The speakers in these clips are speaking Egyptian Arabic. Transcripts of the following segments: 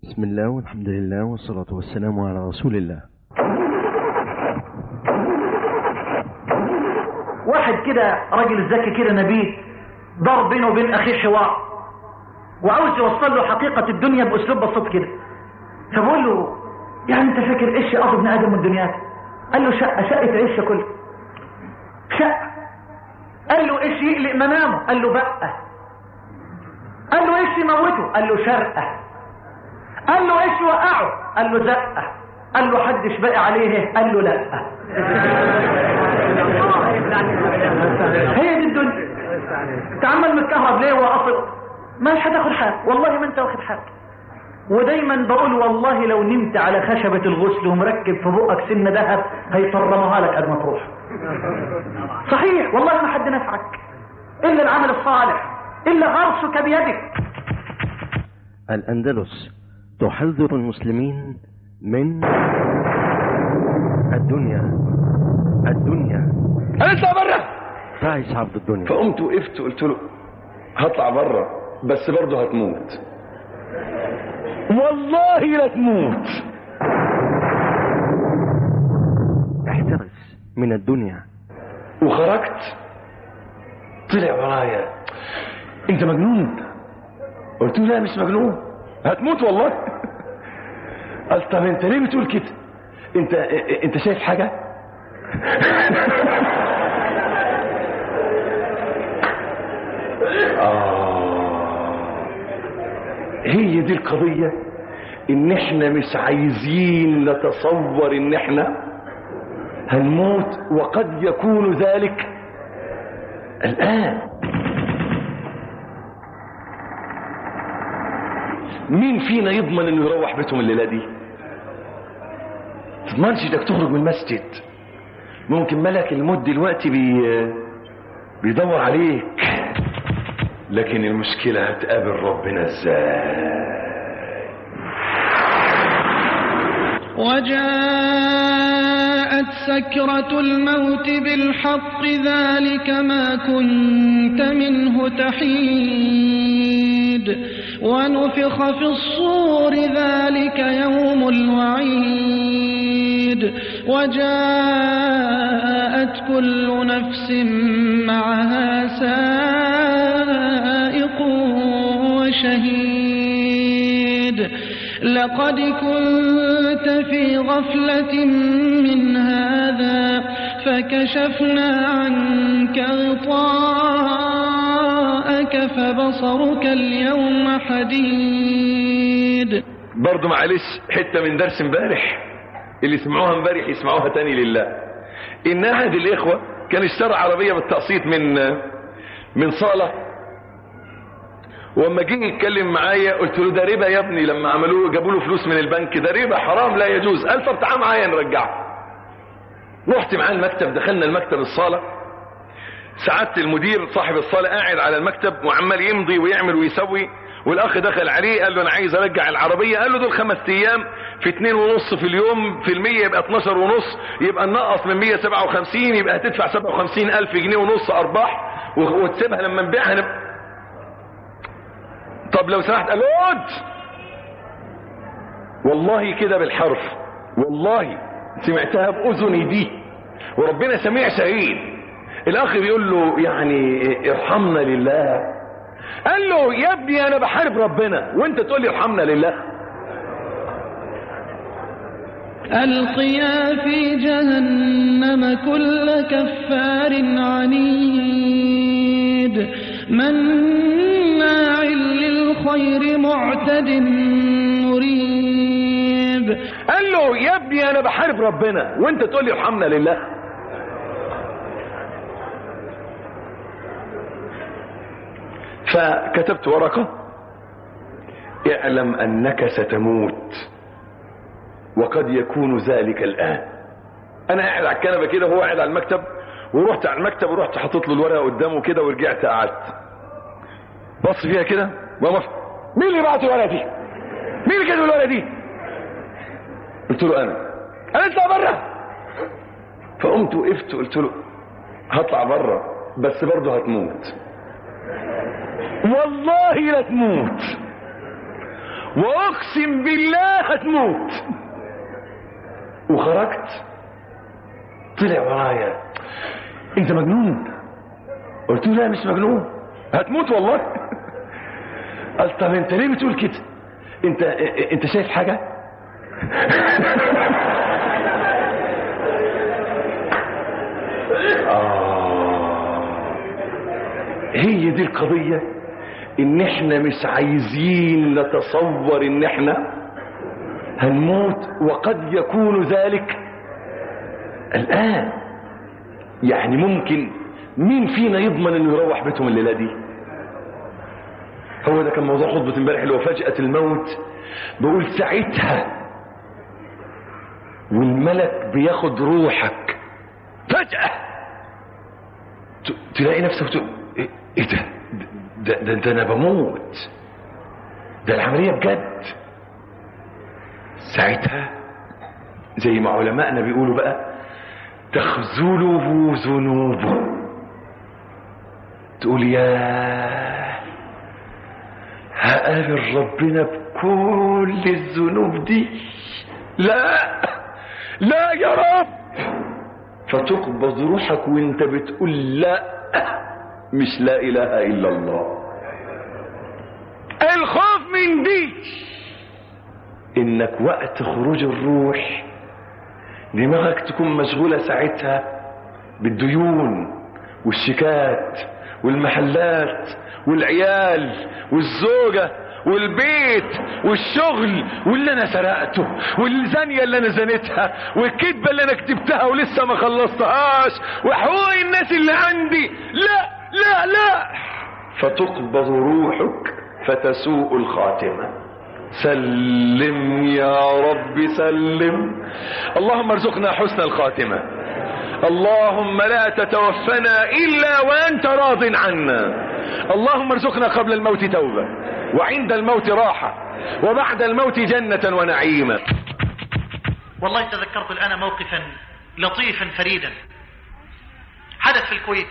بسم الله والحمد لله والصلاة والسلام على رسول الله واحد كده راجل ذكي كده نبيه دار بينه وبين اخيه حوار وعاوز يوصل له حقيقة الدنيا باسلوب بسيط كده فبقول له يعني انت فاكر ايش قصد ابن ادم من دنياك قال له شقة شقة عيش يا كل شقة قال له ايش يقلق منامه قال له بقى قال له ايش يموته قال له شرقة قال له ايش يوقعه قال له زقة قال له حدش باقي عليه قال له لا هي دي الدنيا انت عمال متكهرب ليه واصل مش هتاخد حاجه والله ما انت واخد حاجه ودايما بقول والله لو نمت على خشبة الغسل ومركب في بقك سن ذهب هيطرمها لك قد ما تروح صحيح والله ما حد نفعك الا العمل الصالح الا غرسك بيدك الأندلس تحذر المسلمين من الدنيا الدنيا انا اطلع بره تعيس عبد الدنيا فقمت وقفت قلت له هطلع بره بس برضه هتموت والله لا تموت احترس من الدنيا وخرجت طلع ورايا انت مجنون قلت له لا مش مجنون هتموت والله قال طب انت ليه بتقول كده انت انت شايف حاجه آه هي دي القضية ان احنا مش عايزين نتصور ان احنا هنموت وقد يكون ذلك الآن مين فينا يضمن انه يروح بيتهم الليلة دي تضمنش انك تخرج من المسجد ممكن ملك الموت دلوقتي بي بيدور عليك لكن المشكلة هتقابل ربنا ازاي وجاءت سكرة الموت بالحق ذلك ما كنت منه تحيد ونفخ في الصور ذلك يوم الوعيد وجاءت كل نفس معها سائق وشهيد لقد كنت في غفلة من هذا فكشفنا عنك غطاءك فبصرك اليوم حديد برضو معلش حتة من درس امبارح اللي سمعوها امبارح يسمعوها تاني لله ان احد الاخوة كان اشترى عربية بالتقسيط من من صالة واما جه يتكلم معايا قلت له ده ربا يا ابني لما عملوه جابوا له فلوس من البنك ده ربا حرام لا يجوز قال طب تعال معايا نرجعه رحت معاه المكتب دخلنا المكتب الصالة سعادة المدير صاحب الصالة قاعد على المكتب وعمال يمضي ويعمل ويسوي والاخ دخل عليه قال له انا عايز ارجع العربية قال له دول خمس ايام في اتنين ونص في اليوم في المية يبقى 12 ونص يبقى ننقص من 157 يبقى هتدفع 57 الف جنيه ونص ارباح وتسيبها لما نبيعها نبقى طب لو سمحت قال له اقعد والله كده بالحرف والله سمعتها باذني دي وربنا سميع شهيد الاخ بيقول له يعني ارحمنا لله قال له يا ابني انا بحارب ربنا وانت تقول لي ارحمنا لله ألقيا في جهنم كل كفار عنيد مناع للخير معتد مريب قال له يا ابني انا بحارب ربنا وانت تقول لي ارحمنا لله فكتبت ورقة اعلم انك ستموت وقد يكون ذلك الان انا قاعد على الكنبه كده وهو قاعد على المكتب ورحت على المكتب ورحت حاطط له الورقه قدامه كده ورجعت قعدت بص فيها كده وما مين اللي بعت الورقه دي مين اللي كاتب الورقه دي قلت له انا انا اطلع بره فقمت وقفت قلت له هطلع بره بس برضه هتموت والله لا تموت واقسم بالله هتموت وخرجت طلع ورايا انت مجنون قلت له لا مش مجنون هتموت والله قال طب انت ليه بتقول كده انت انت شايف حاجه آه. هي دي القضية ان احنا مش عايزين نتصور ان احنا هنموت وقد يكون ذلك الان يعني ممكن مين فينا يضمن انه يروح بيتهم الليلة دي هو ده كان موضوع خطبة امبارح اللي هو فجأة الموت بقول ساعتها والملك بياخد روحك فجأة ت- تلاقي نفسك تقول ايه إيه ده ده, ده, ده انا بموت ده العملية بجد ساعتها زي ما علمائنا بيقولوا بقى تخذله ذنوبه تقول يا هقابل ربنا بكل الذنوب دي لا لا يا رب فتقبض روحك وانت بتقول لا مش لا اله الا الله الخوف من دي انك وقت خروج الروح دماغك تكون مشغولة ساعتها بالديون والشيكات والمحلات والعيال والزوجة والبيت والشغل واللي انا سرقته والزانية اللي انا زنيتها والكذبة اللي انا كتبتها ولسه ما خلصتهاش وحقوق الناس اللي عندي لا لا لا فتقبض روحك فتسوء الخاتمة سلم يا رب سلم اللهم ارزقنا حسن الخاتمة اللهم لا تتوفنا إلا وأنت راض عنا اللهم ارزقنا قبل الموت توبة وعند الموت راحة وبعد الموت جنة ونعيما والله تذكرت الآن موقفا لطيفا فريدا حدث في الكويت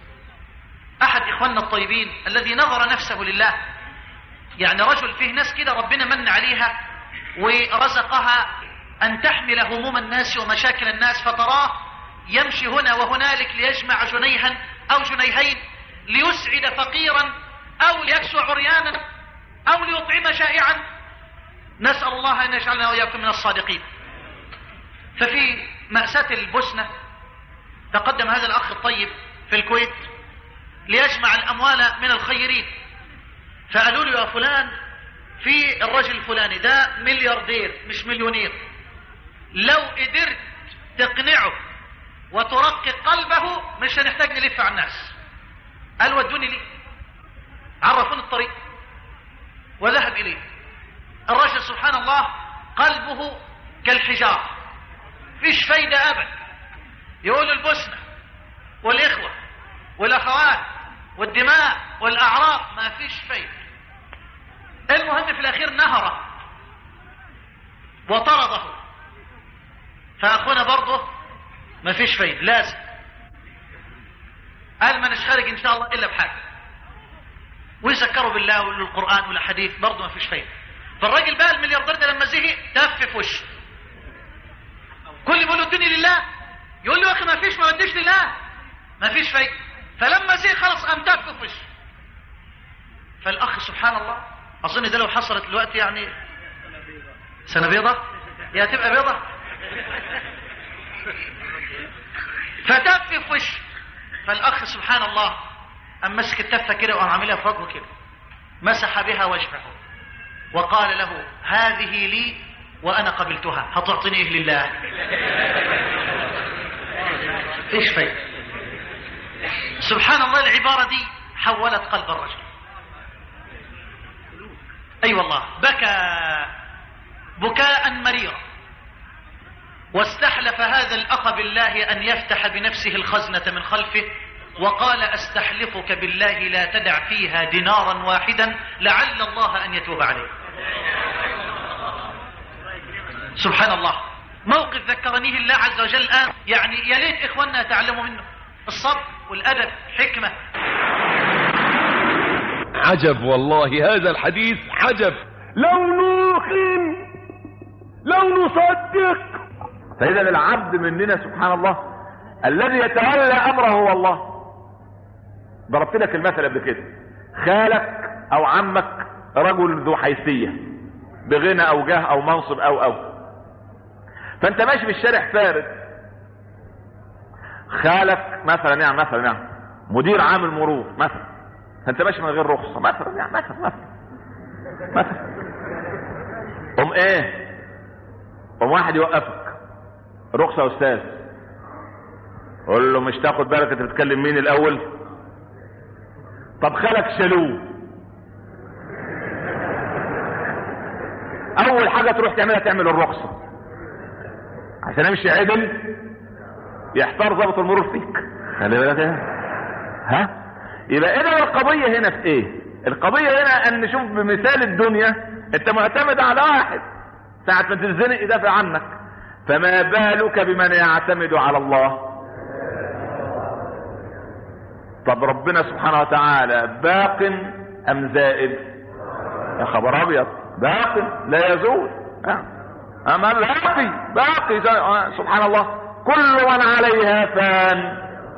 أحد إخواننا الطيبين الذي نظر نفسه لله يعني رجل فيه ناس كده ربنا من عليها ورزقها أن تحمل هموم الناس ومشاكل الناس فتراه يمشي هنا وهنالك ليجمع جنيها أو جنيهين ليسعد فقيرا أو ليكسو عريانا أو ليطعم جائعا نسأل الله أن يجعلنا وإياكم من الصادقين ففي مأساة البوسنة تقدم هذا الأخ الطيب في الكويت ليجمع الأموال من الخيرين فقالوا له يا فلان في الرجل الفلاني ده ملياردير مش مليونير لو قدرت تقنعه وترقق قلبه مش هنحتاج نلف على الناس قال ودوني ليه عرفوني الطريق وذهب إليه الرجل سبحان الله قلبه كالحجار فيش فايدة أبدا يقول البوسنة والإخوة والأخوات والدماء والأعراض ما فيش فايدة المهم في الأخير نهره وطرده فأخونا برضه ما فيش فايدة لازم قال ما نش خارج إن شاء الله إلا بحاجة ويذكروا بالله ويقولوا القرآن والأحاديث برضه ما فيش فايدة فالراجل بقى الملياردير ده لما زهق تف في وشه كل اللي بيقول ادوني لله يقول له يا اخي ما فيش ما وديش لله ما فيش فايده فلما زهق خلاص قام تف في وشه فالاخ سبحان الله اظن ده لو حصلت دلوقتي يعني سنه بيضه يا تبقى بيضه فتف في وشه فالاخ سبحان الله قام مسك التفه كده وقام عاملها في وجهه كده مسح بها وجهه وقال له هذه لي وانا قبلتها هتعطيني ايه لله ايش فايدة سبحان الله العبارة دي حولت قلب الرجل اي أيوة والله بكى بكاء مريرا واستحلف هذا الاخ بالله ان يفتح بنفسه الخزنة من خلفه وقال استحلفك بالله لا تدع فيها دينارا واحدا لعل الله ان يتوب عليه سبحان الله موقف ذكرنيه الله عز وجل الآن يعني يا ليت إخواننا يتعلموا منه الصبر والأدب حكمة عجب والله هذا الحديث عجب لو نوقن لو نصدق فإذا العبد مننا سبحان الله الذي يتولى أمره هو الله ضربت لك المثل قبل كده خالك أو عمك رجل ذو حيثية بغنى أو جاه أو منصب أو أو فأنت ماشي في الشارع فارد خالك مثلا يعني مثلا يعني مدير عام المرور مثلا فأنت ماشي من غير رخصة مثلا يعني مثلا مثلا مثلا قوم ايه قوم واحد يوقفك رخصة يا استاذ قول له مش تاخد بالك انت بتكلم مين الاول طب خالك شالوه اول حاجة تروح تعملها تعمل الرخصة عشان امشي عدل يحتار ضابط المرور فيك خلي بالك إيه؟ ها يبقى اذا القضية هنا في ايه القضية هنا ان نشوف بمثال الدنيا انت معتمد على واحد ساعة ما تنزنق يدافع عنك فما بالك بمن يعتمد على الله طب ربنا سبحانه وتعالى باق ام زائد يا خبر ابيض باق لا يزول أه. اما باقي باقي سبحان الله كل من عليها فان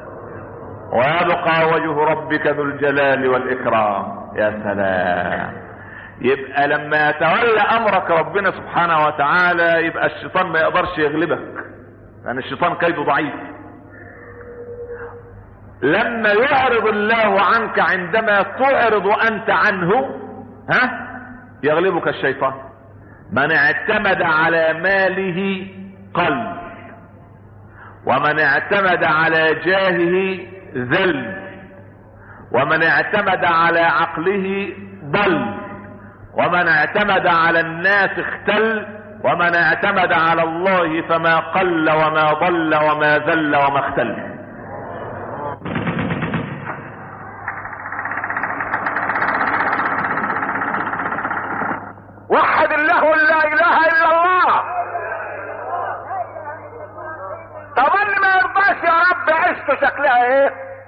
ويبقى وجه ربك ذو الجلال والاكرام يا سلام يبقى لما يتولى امرك ربنا سبحانه وتعالى يبقى الشيطان ما يقدرش يغلبك لان يعني الشيطان كيده ضعيف لما يعرض الله عنك عندما تعرض انت عنه ها يغلبك الشيطان من اعتمد على ماله قل ومن اعتمد على جاهه ذل ومن اعتمد على عقله ضل ومن اعتمد على الناس اختل ومن اعتمد على الله فما قل وما ضل وما ذل وما اختل وحد الله لا اله الا الله طب اللي ما يرضاش يا رب عيشته شكلها ايه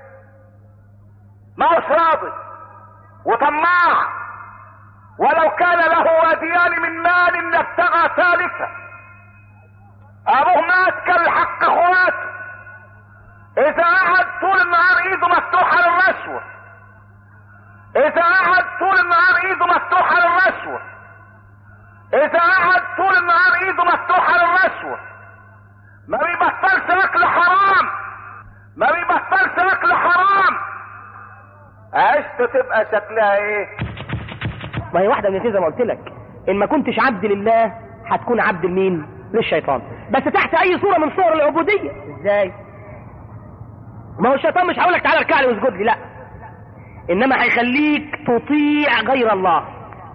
ما هوش راضي وطماع ولو كان له واديان من مال لابتغى ثالثا ابوه مات كان حق اخواته اذا قعد طول النهار ايده مفتوحه للرشوه اذا قعد طول النهار ايده مفتوحه للرشوه اذا قعد طول النهار ايده مفتوحه للرشوه ما بيبطلش اكل حرام ما بيبطلش اكل حرام عشته تبقى شكلها ايه ما هي واحده من الاثنين زي ما قلت لك ان ما كنتش عبد لله هتكون عبد لمين للشيطان بس تحت اي صوره من صور العبوديه ازاي ما هو الشيطان مش هيقول لك تعالى اركع لي واسجد لي لا انما هيخليك تطيع غير الله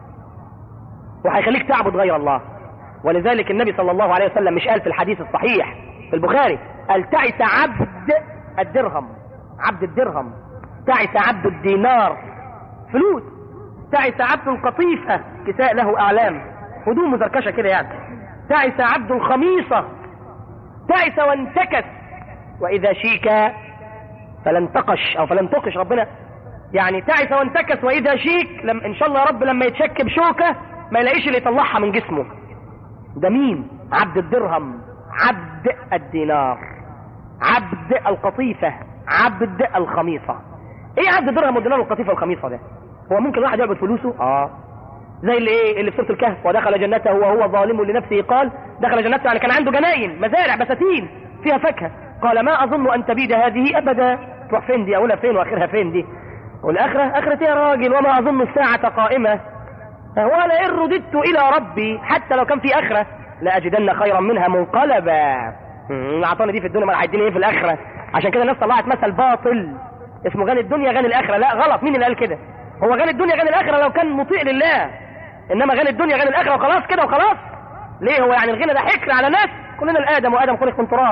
وهيخليك تعبد غير الله ولذلك النبي صلى الله عليه وسلم مش قال في الحديث الصحيح في البخاري قال تعس عبد الدرهم عبد الدرهم تعس عبد الدينار فلوس تعس عبد القطيفة كساء له أعلام هدوم مزركشة كده يعني تعس عبد الخميصة تعس وانتكس وإذا شيك فلن تقش أو فلن تقش ربنا يعني تعس وانتكس وإذا شيك لم إن شاء الله رب لما يتشك بشوكة ما يلاقيش اللي يطلعها من جسمه ده مين عبد الدرهم عبد الدينار عبد القطيفة عبد الخميصة ايه عبد الدرهم والدينار والقطيفة والخميصة ده هو ممكن واحد يعبد فلوسه اه زي اللي ايه اللي في سوره الكهف ودخل جنته وهو ظالم لنفسه قال دخل جنته يعني كان عنده جناين مزارع بساتين فيها فاكهه قال ما اظن ان تبيد هذه ابدا تروح فين دي اولها فين واخرها فين دي والاخره اخره يا راجل وما اظن الساعه قائمه ولا ان رددت الى ربي حتى لو كان في اخره لاجدن خيرا منها منقلبا اعطاني دي في الدنيا ما هيديني ايه في الاخره عشان كده الناس طلعت مثل باطل اسمه غني الدنيا غني الاخره لا غلط مين اللي قال كده هو غني الدنيا غني الاخره لو كان مطيع لله انما غني الدنيا غني الاخره وخلاص كده وخلاص ليه هو يعني الغنى ده حكر على ناس كلنا الادم وادم خلق من تراب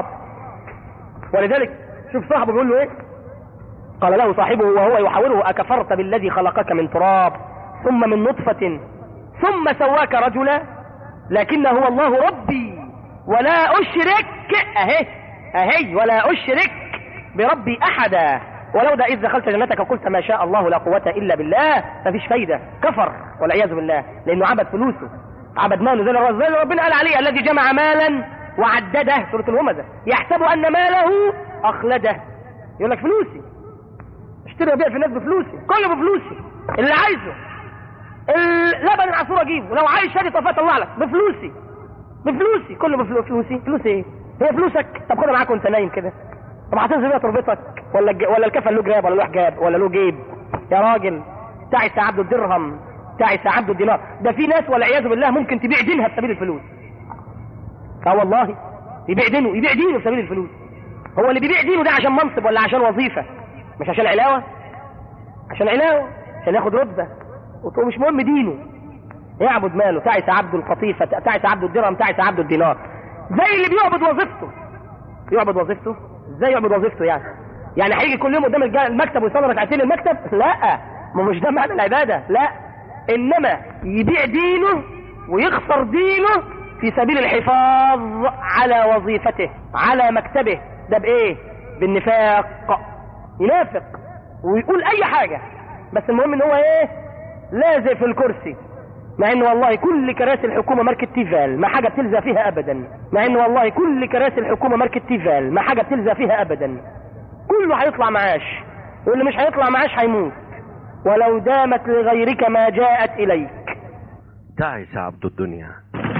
ولذلك شوف صاحبه بيقول له ايه قال له صاحبه وهو يحاوره اكفرت بالذي خلقك من تراب ثم من نطفه ثم سواك رجلا لكن هو الله ربي ولا اشرك اهي اهي ولا اشرك بربي احدا ولو ده إذ دخلت جنتك وقلت ما شاء الله لا قوة إلا بالله مفيش فايدة كفر والعياذ بالله لأنه عبد فلوسه عبد ماله زي الرز- زي اللي ربنا قال عليه الذي جمع مالا وعدده سورة الهمزة يحسب أن ماله أخلده يقول لك فلوسي اشتري وبيع في الناس بفلوسي كله بفلوسي اللي عايزه اللبن العصفور اجيبه لو عايز شادي طفاه اطلع لك بفلوسي بفلوسي كله بفلوسي فلوسي ايه هي فلوسك طب خدها معاك وانت نايم كده طب هتنزل بيها تربتك ولا الج... ولا الكفن له جراب ولا له حجاب ولا له جيب يا راجل تعس عبد الدرهم تعس عبد الدينار ده في ناس والعياذ بالله ممكن تبيع دينها بسبيل الفلوس اه والله يبيع دينه يبيع دينه بسبيل الفلوس هو اللي بيبيع دينه ده عشان منصب ولا عشان وظيفه مش عشان علاوه عشان علاوه عشان ياخد رتبه وتقول مش مهم دينه يعبد ماله تعس عبد القطيفه تعس عبد الدرهم تعس عبد الدينار زي اللي بيعبد وظيفته يعبد وظيفته ازاي يعبد وظيفته يعني يعني هيجي كل يوم قدام الج- المكتب ويصلي ركعتين المكتب لا ما مش ده معنى العباده لا انما يبيع دينه ويخسر دينه في سبيل الحفاظ على وظيفته على مكتبه ده بايه بالنفاق ينافق ويقول اي حاجه بس المهم ان هو ايه لازق في الكرسي مع ان والله كل كراسي الحكومه ماركه تيفال ما حاجه بتلزق فيها ابدا مع ان والله كل كراسي الحكومه ماركه تيفال ما حاجه بتلزق فيها ابدا كله هيطلع معاش واللي مش هيطلع معاش هيموت ولو دامت لغيرك ما جاءت اليك تعس عبد الدنيا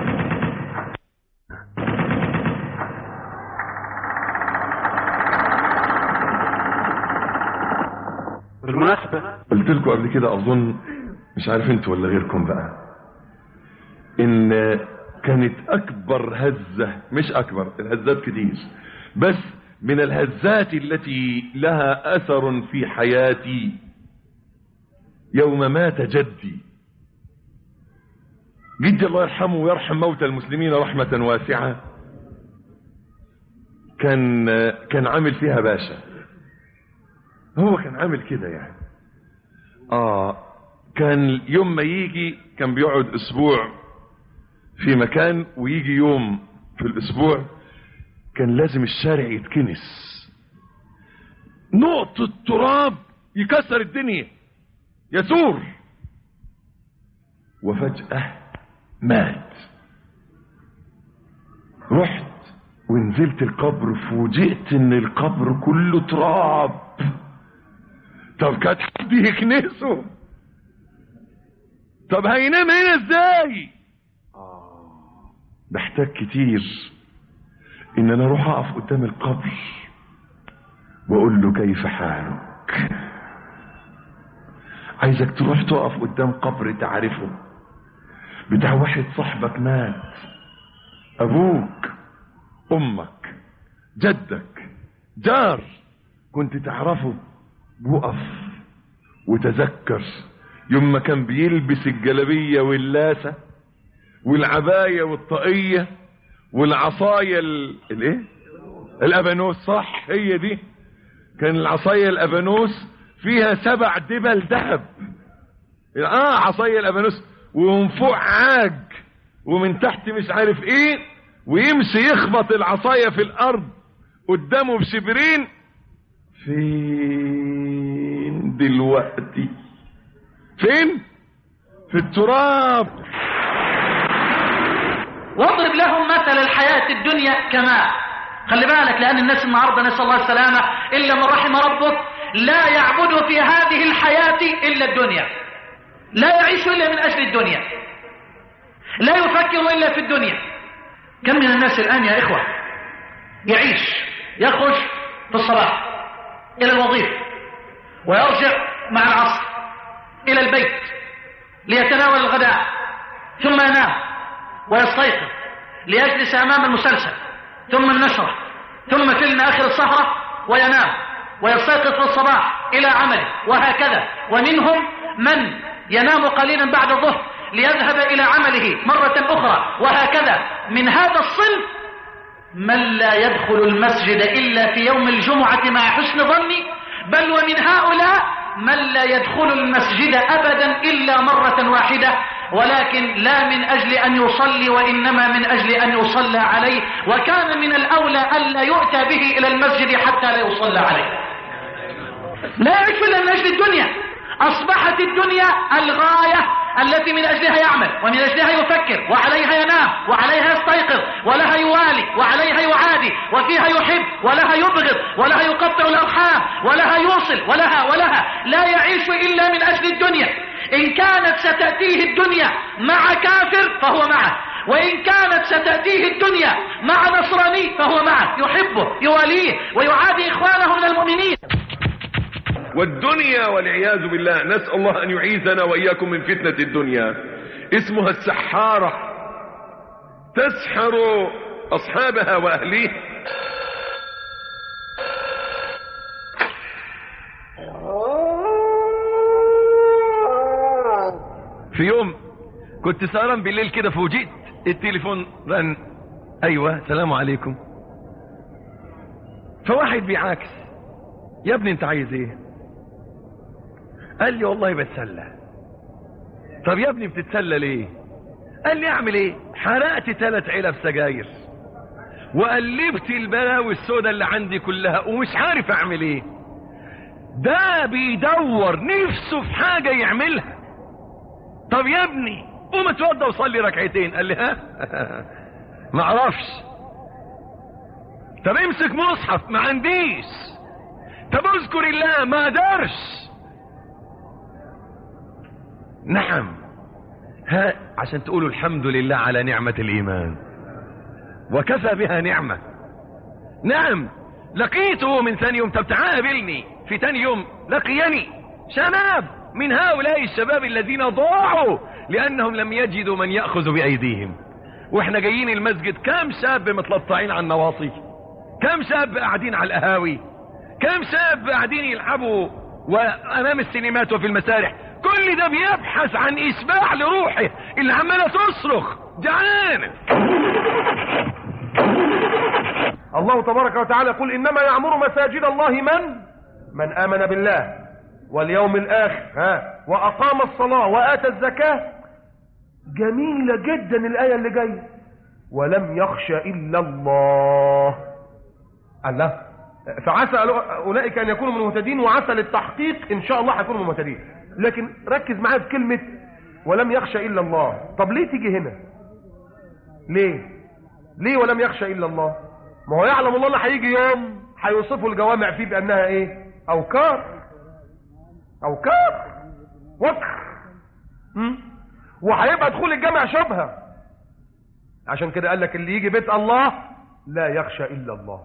بالمناسبة قلت لكم قبل كده اظن مش عارف انتوا ولا غيركم بقى ان كانت اكبر هزة مش اكبر الهزات كتير بس من الهزات التي لها اثر في حياتي يوم مات جدي جدي الله يرحمه ويرحم موتى المسلمين رحمة واسعة كان كان عامل فيها باشا هو كان عامل كده يعني اه كان يوم ما يجي كان بيقعد اسبوع في مكان ويجي يوم في الاسبوع كان لازم الشارع يتكنس نقطة تراب يكسر الدنيا يسور وفجأة مات رحت ونزلت القبر فوجئت ان القبر كله تراب طب كانت حد يكنسه طب هينام هنا ازاي بحتاج كتير ان انا اروح اقف قدام القبر واقول له كيف حالك عايزك تروح تقف قدام قبر تعرفه بتاع واحد صاحبك مات ابوك امك جدك جار كنت تعرفه وقف وتذكر يوم ما كان بيلبس الجلبية واللاسة والعباية والطاقية والعصاية ال... الايه الابانوس صح هي دي كان العصاية الابانوس فيها سبع دبل ذهب اه عصاية الابانوس ومن فوق عاج ومن تحت مش عارف ايه ويمشي يخبط العصاية في الارض قدامه بشبرين فين دلوقتي فين في التراب واضرب لهم مثل الحياة الدنيا كماء خلي بالك لأن الناس النهاردة نسأل الله السلامة إلا من رحم ربك لا يعبد في هذه الحياة إلا الدنيا لا يعيش إلا من أجل الدنيا لا يفكر إلا في الدنيا كم من الناس الآن يا إخوة يعيش يخرج في الصباح إلى الوظيفة ويرجع مع العصر إلى البيت ليتناول الغداء ثم ينام ويستيقظ ليجلس أمام المسلسل ثم النشرة ثم فيلم آخر السهرة وينام ويستيقظ في الصباح إلى عمله وهكذا ومنهم من ينام قليلا بعد الظهر ليذهب إلى عمله مرة أخرى وهكذا من هذا الصنف من لا يدخل المسجد إلا في يوم الجمعة مع حسن ظني بل ومن هؤلاء من لا يدخل المسجد أبدا إلا مرة واحدة ولكن لا من أجل أن يصلي وإنما من أجل أن يصلى عليه وكان من الأولى ألا يؤتى به إلى المسجد حتى لا يصلى عليه لا يعيش الا من اجل الدنيا اصبحت الدنيا الغايه التي من اجلها يعمل ومن اجلها يفكر وعليها ينام وعليها يستيقظ ولها يوالي وعليها يعادي وفيها يحب ولها يبغض ولها يقطع الارحام ولها يوصل ولها ولها لا يعيش الا من اجل الدنيا ان كانت ستاتيه الدنيا مع كافر فهو معه وإن كانت ستأتيه الدنيا مع نصراني فهو معه يحبه يواليه ويعادي إخوانه من المؤمنين والدنيا والعياذ بالله نسأل الله أن يعيذنا وإياكم من فتنة الدنيا اسمها السحارة تسحر أصحابها وأهليها في يوم كنت سهران بالليل كده فوجئت التليفون رن ايوه سلام عليكم فواحد بيعاكس يا ابني انت عايز ايه قال لي والله بتسلى طب يا ابني بتتسلى ليه قال لي اعمل ايه حرقت ثلاث علب سجاير وقلبت البلاوي السوداء اللي عندي كلها ومش عارف اعمل ايه ده بيدور نفسه في حاجة يعملها طب يا ابني قوم اتوضى وصلي ركعتين قال لي ها ما اعرفش طب امسك مصحف ما عنديش طب اذكر الله ما قدرش نعم ها عشان تقولوا الحمد لله على نعمة الايمان وكفى بها نعمة نعم لقيته من ثاني يوم طب تعال قابلني في ثاني يوم لقيني شباب من هؤلاء الشباب الذين ضاعوا لانهم لم يجدوا من يأخذ بايديهم واحنا جايين المسجد كم شاب متلطعين على النواصي كم شاب قاعدين على القهاوي كم شاب قاعدين يلعبوا وامام السينمات وفي المسارح كل ده بيبحث عن اشباع لروحه اللي عماله تصرخ جعانه الله تبارك وتعالى يقول انما يعمر مساجد الله من من امن بالله واليوم الاخر ها واقام الصلاه واتى الزكاه جميله جدا الايه اللي جايه ولم يخش الا الله الله فعسى اولئك ان يكونوا من المهتدين وعسى للتحقيق ان شاء الله هيكونوا من المهتدين لكن ركز معايا في كلمه ولم يخشى الا الله طب ليه تيجي هنا ليه ليه ولم يخشى الا الله ما هو يعلم الله اللي هيجي يوم هيوصفوا الجوامع فيه بانها ايه اوكار اوكار وكر م? وهيبقى دخول الجامع شبهه عشان كده قال لك اللي يجي بيت الله لا يخشى الا الله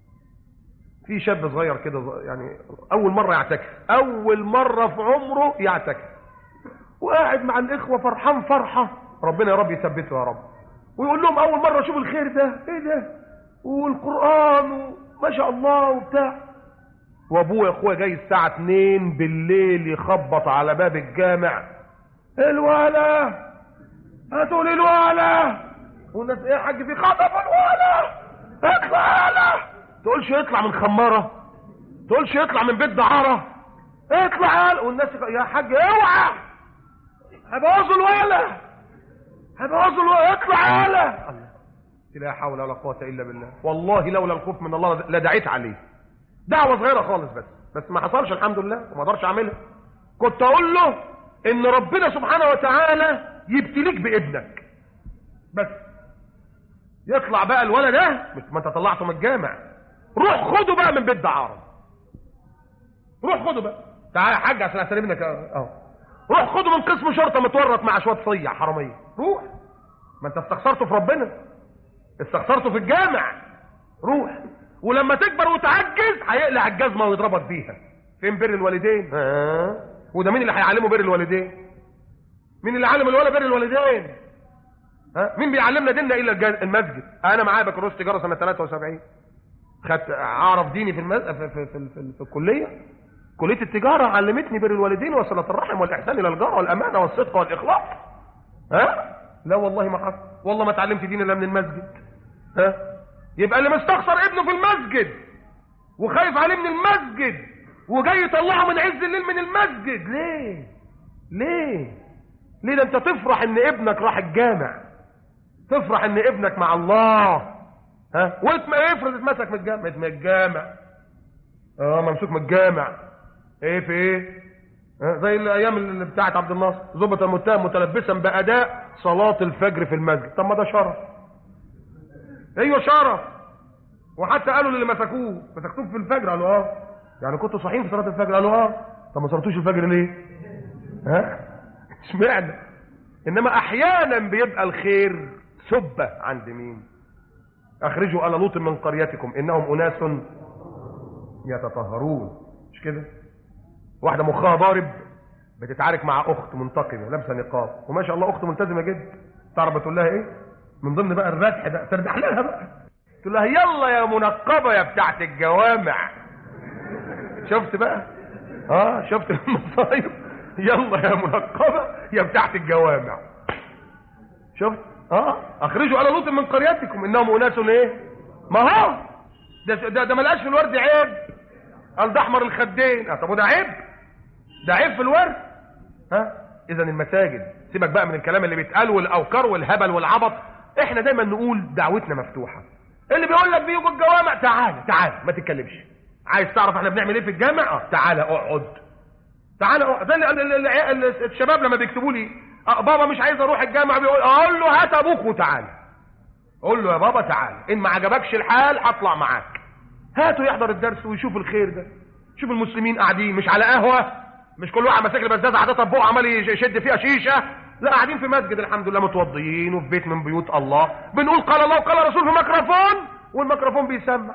في شاب صغير كده ز- يعني اول مره يعتكف اول مره في عمره يعتكف وقاعد مع الاخوه فرحان فرحه ربنا يا رب يثبته يا رب ويقول لهم اول مره اشوف الخير ده ايه ده والقران وما شاء الله وبتاع وابوه يا اخويا جاي الساعه 2 بالليل يخبط على باب الجامع الولا هاتوا لي الولا والناس ايه يا حاج في خطف الولا اطلع يلا تقولش يطلع من خماره تقولش يطلع من بيت دعاره اطلع يلا والناس يق- يا حاج اوعى هبوظوا الولا هبوظوا الولا اطلع يلا الله. لا حول ولا قوه الا بالله والله لولا الخوف من الله لدعيت عليه دعوه صغيره خالص بس بس ما حصلش الحمد لله وما اقدرش اعملها كنت اقول له ان ربنا سبحانه وتعالى يبتليك بابنك بس يطلع بقى الولد ده مش ما انت طلعته من الجامع روح خده بقى من بيت دعاره روح خده بقى تعالى يا حاج عشان استلم ابنك اهو روح خده من قسم شرطه متورط مع شويه صيع حراميه روح ما انت استخسرته في ربنا استخسرته في الجامع روح ولما تكبر وتعجز هيقلع الجزمه ويضربك بيها فين بر الوالدين ها وده مين اللي هيعلمه بر الوالدين مين اللي علم الولد بر الوالدين ها مين بيعلمنا ديننا الا الج- المسجد انا معايا بكالوريوس تجاره سنه 73 خدت اعرف ديني في, المز... في, في, في, في, في الكليه كليه التجاره علمتني بر الوالدين وصله الرحم والاحسان الى الجار والامانه والصدق والاخلاص ها لا والله ما حصل والله ما اتعلمت دين الا من المسجد ها يبقى اللي مستخسر ابنه في المسجد وخايف عليه من المسجد وجاي يطلعه من عز الليل من المسجد ليه ليه ليه ده انت تفرح ان ابنك راح الجامع تفرح ان ابنك مع الله ها وافرض اتمسك من الجامع من الجامع اه ممسوك من الجامع ايه في ايه ها، زي الايام اللي بتاعت عبد الناصر ظبط المتهم متلبسا باداء صلاه الفجر في المسجد طب ما ده شرف ايوه شرف وحتى قالوا للي مسكوه مسكتوه في الفجر قالوا اه يعني كنتوا صاحيين في صلاه الفجر قالوا اه طب ما صليتوش الفجر ليه ها اشمعنى انما احيانا بيبقى الخير سبه عند مين اخرجوا ال لوط من قريتكم انهم اناس يتطهرون مش كده واحده مخها ضارب بتتعارك مع اخت منتقبه لابسه نقاب وما شاء الله اخت ملتزمه جدا تعرف بتقول لها ايه من ضمن بقى الردح ده تردح لها بقى تقول لها يلا يا منقبه يا بتاعت الجوامع شفت بقى اه شفت المصايب يلا يا منقبه يا بتاعت الجوامع شفت اه اخرجوا على لوط من قريتكم انهم اناس ايه ما هو ده ده, ده ملقاش في الورد عيب قال ده احمر الخدين آه طب وده عيب ده عيب في الورد ها اذا المساجد سيبك بقى من الكلام اللي بيتقال والاوكار والهبل والعبط احنا دايما نقول دعوتنا مفتوحه اللي بيقول لك بيجوا الجوامع تعال تعال ما تتكلمش عايز تعرف احنا بنعمل ايه في الجامع اه تعال اقعد تعال اقعد زي ال- ال- ال- ال- الشباب لما بيكتبوا لي آه بابا مش عايز اروح الجامع بيقول اقول له هات ابوك وتعال قول له يا بابا تعال ان ما عجبكش الحال هطلع معاك هاته يحضر الدرس ويشوف الخير ده شوف المسلمين قاعدين مش على قهوه مش كل واحد ماسك لي بزازه عادتها في بقه عمال يشد فيها شيشه لا قاعدين في مسجد الحمد لله متوضيين وفي بيت من بيوت الله بنقول قال الله وقال رسول في ميكروفون والميكروفون بيسمع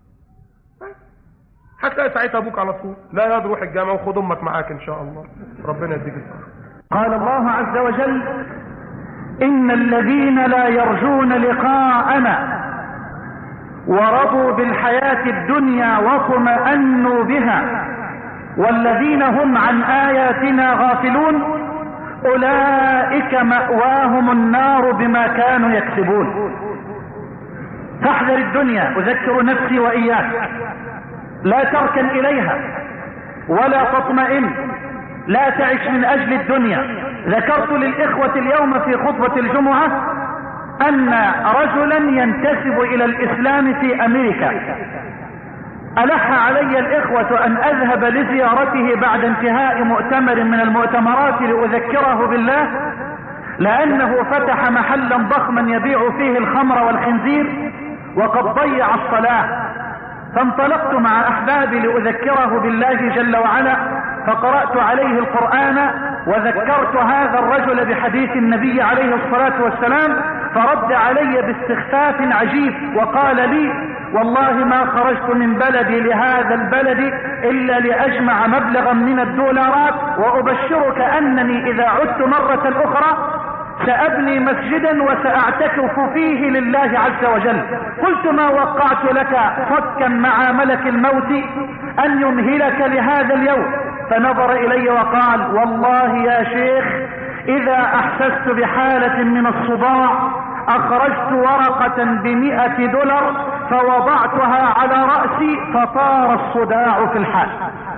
هتلاقي ساعتها ابوك على طول لا يا روح الجامع وخد امك معاك ان شاء الله ربنا يديك الصحه قال الله عز وجل إن الذين لا يرجون لقاءنا ورضوا بالحياة الدنيا واطمأنوا بها والذين هم عن آياتنا غافلون أولئك مأواهم النار بما كانوا يكسبون فاحذر الدنيا أذكر نفسي وإياك لا تركن إليها ولا تطمئن لا تعش من أجل الدنيا ذكرت للإخوة اليوم في خطبة الجمعة أن رجلا ينتسب إلى الإسلام في أمريكا ألح علي الإخوة أن أذهب لزيارته بعد انتهاء مؤتمر من المؤتمرات لأذكره بالله لأنه فتح محلا ضخما يبيع فيه الخمر والخنزير وقد ضيع الصلاة فانطلقت مع أحبابي لأذكره بالله جل وعلا فقرأت عليه القرآن وذكرت هذا الرجل بحديث النبي عليه الصلاة والسلام فرد علي باستخفاف عجيب وقال لي والله ما خرجت من بلدي لهذا البلد إلا لأجمع مبلغا من الدولارات وأبشرك أنني إذا عدت مرة أخرى سأبني مسجدا وسأعتكف فيه لله عز وجل قلت ما وقعت لك صكا مع ملك الموت أن يمهلك لهذا اليوم فنظر إلي وقال والله يا شيخ إذا أحسست بحالة من الصداع أخرجت ورقة بمئة دولار فوضعتها على رأسي فطار الصداع في الحال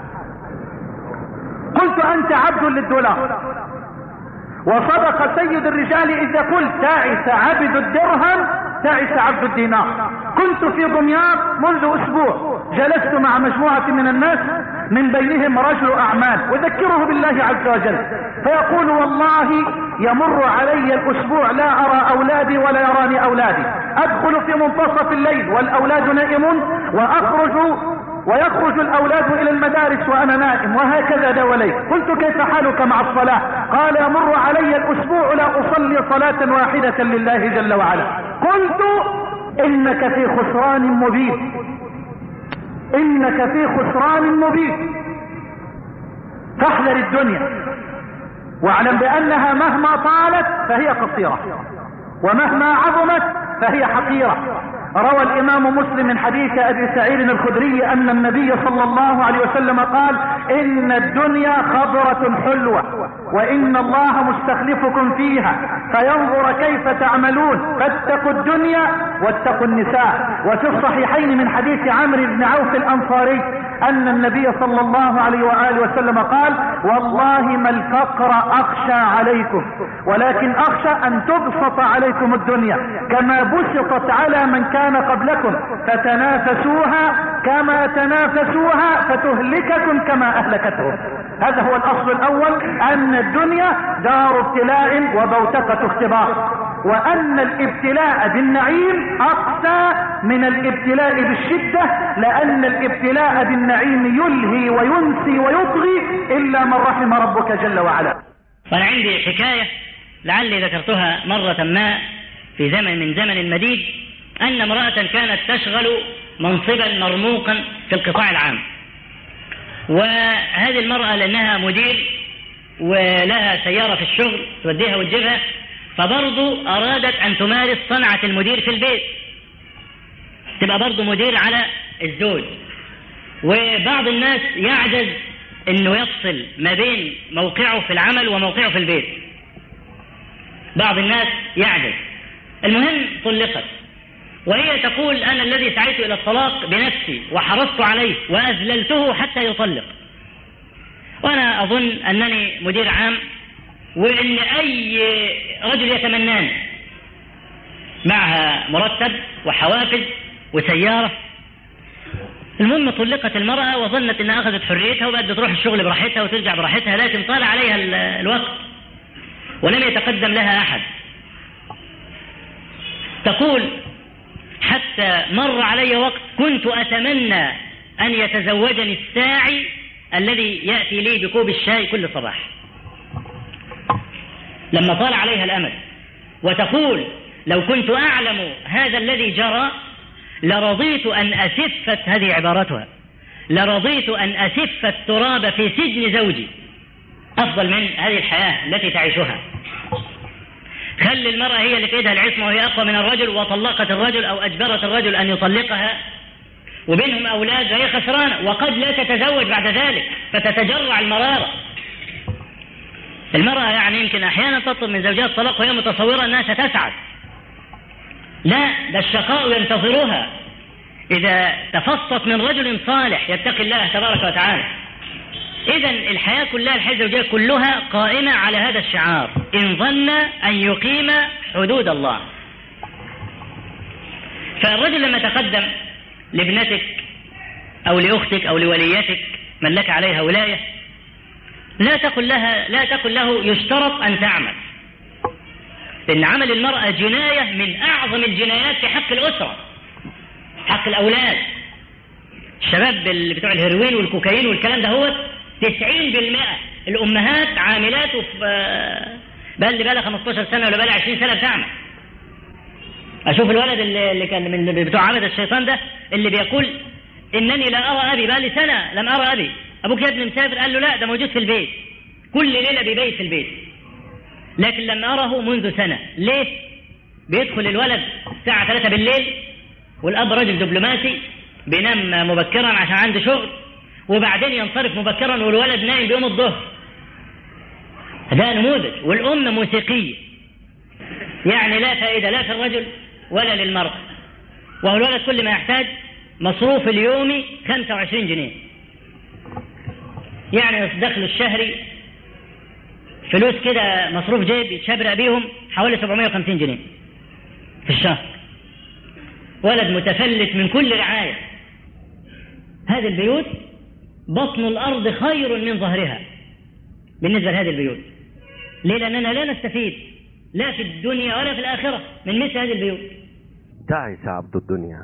قلت أنت عبد للدولار وصدق سيد الرجال إذا قلت تعس عبد الدرهم تعس عبد الدينار كنت في دمياط منذ أسبوع جلست مع مجموعة من الناس من بينهم رجل أعمال أذكره بالله عز وجل فيقول والله يمر علي الأسبوع لا أرى أولادي ولا يراني أولادي أدخل في منتصف الليل والأولاد نائمون وأخرج ويخرج الأولاد إلى المدارس وأنا نائم وهكذا دولي قلت كيف حالك مع الصلاة قال يمر علي الأسبوع لا أصلي صلاة واحدة لله جل وعلا قلت إنك في خسران مبين إنك في خسران مبين فاحذر الدنيا واعلم بأنها مهما طالت فهي قصيرة ومهما عظمت فهي حقيرة روى الامام مسلم من حديث ابي سعيد الخدري ان النبي صلى الله عليه وسلم قال ان الدنيا خضرة حلوة وان الله مستخلفكم فيها فينظر كيف تعملون فاتقوا الدنيا واتقوا النساء وفي الصحيحين من حديث عمرو بن عوف الانصاري أن النبي صلى الله عليه وآله وسلم قال والله ما الفقر أخشى عليكم ولكن أخشى أن تبسط عليكم الدنيا كما بسطت على من كان قبلكم فتنافسوها كما تنافسوها فتهلككم كما أهلكتهم هذا هو الأصل الأول أن الدنيا دار ابتلاء وبوتقة اختبار وأن الابتلاء بالنعيم أقسى من الابتلاء بالشدة لأن الابتلاء بالنعيم يلهي وينسي ويطغي إلا من رحم ربك جل وعلا وأنا عندي حكاية لعلي ذكرتها مرة ما في زمن من زمن مديد أن امرأة كانت تشغل منصبا مرموقا في القطاع العام وهذه المرأة لأنها مدير ولها سيارة في الشغل توديها وتجيبها فبرضو أرادت أن تمارس صنعة المدير في البيت تبقى برضو مدير على الزوج وبعض الناس يعجز انه يفصل ما بين موقعه في العمل وموقعه في البيت بعض الناس يعجز المهم طلقت وهي تقول انا الذي سعيت الى الطلاق بنفسي وحرصت عليه واذللته حتى يطلق وانا اظن انني مدير عام وان اي رجل يتمناني معها مرتب وحوافز وسياره المهم طلقت المرأة وظنت انها اخذت حريتها وبقت بتروح الشغل براحتها وترجع براحتها لكن طال عليها ال- الوقت ولم يتقدم لها احد تقول حتى مر علي وقت كنت اتمنى ان يتزوجني الساعي الذي ياتي لي بكوب الشاي كل صباح لما طال عليها الامل وتقول لو كنت اعلم هذا الذي جرى لرضيت أن أسفت هذه عبارتها لرضيت أن أسف التراب في سجن زوجي أفضل من هذه الحياة التي تعيشها خلي المرأة هي اللي في ايدها العصمة وهي أقوى من الرجل وطلقت الرجل أو أجبرت الرجل أن يطلقها وبينهم أولاد وهي خسرانة وقد لا تتزوج بعد ذلك فتتجرع المرارة المرأة يعني يمكن أحيانا تطلب من زوجها الطلاق وهي متصورة أنها ستسعد لا ده الشقاء ينتظرها إذا تفصت من رجل صالح يتقي الله تبارك وتعالى إذا الحياة كلها الحياة الزوجية كلها قائمة على هذا الشعار إن ظن أن يقيم حدود الله فالرجل لما تقدم لابنتك أو لأختك أو لوليتك من لك عليها ولاية لا تقل لها لا تقل له يشترط أن تعمل لأن عمل المرأة جناية من أعظم الجنايات في حق الأسرة حق الأولاد الشباب اللي بتوع الهيروين والكوكايين والكلام ده هو 90% الأمهات عاملات وفي بقى اللي بقى 15 سنة ولا بقى 20 سنة بتعمل أشوف الولد اللي اللي كان من بتوع عبد الشيطان ده اللي بيقول إنني لا أرى أبي بقى لي سنة لم أرى أبي أبوك يا ابني مسافر قال له لا ده موجود في البيت كل ليلة بيبيت في البيت لكن لما أراه منذ سنة ليه بيدخل الولد الساعة 3 بالليل والأب رجل دبلوماسي بينام مبكرا عشان عنده شغل وبعدين ينصرف مبكرا والولد نايم بيوم الظهر ده نموذج والأم موسيقية يعني لا فائدة لا في الرجل ولا للمرأة وهو الولد كل ما يحتاج مصروف اليومي 25 جنيه يعني دخله الشهري فلوس كده مصروف جيب يتشبرق بيهم حوالي 750 جنيه في الشهر ولد متفلت من كل رعاية هذه البيوت بطن الأرض خير من ظهرها بالنسبة لهذه البيوت ليه لأننا لا نستفيد لا في الدنيا ولا في الآخرة من مثل هذه البيوت تعس عبد الدنيا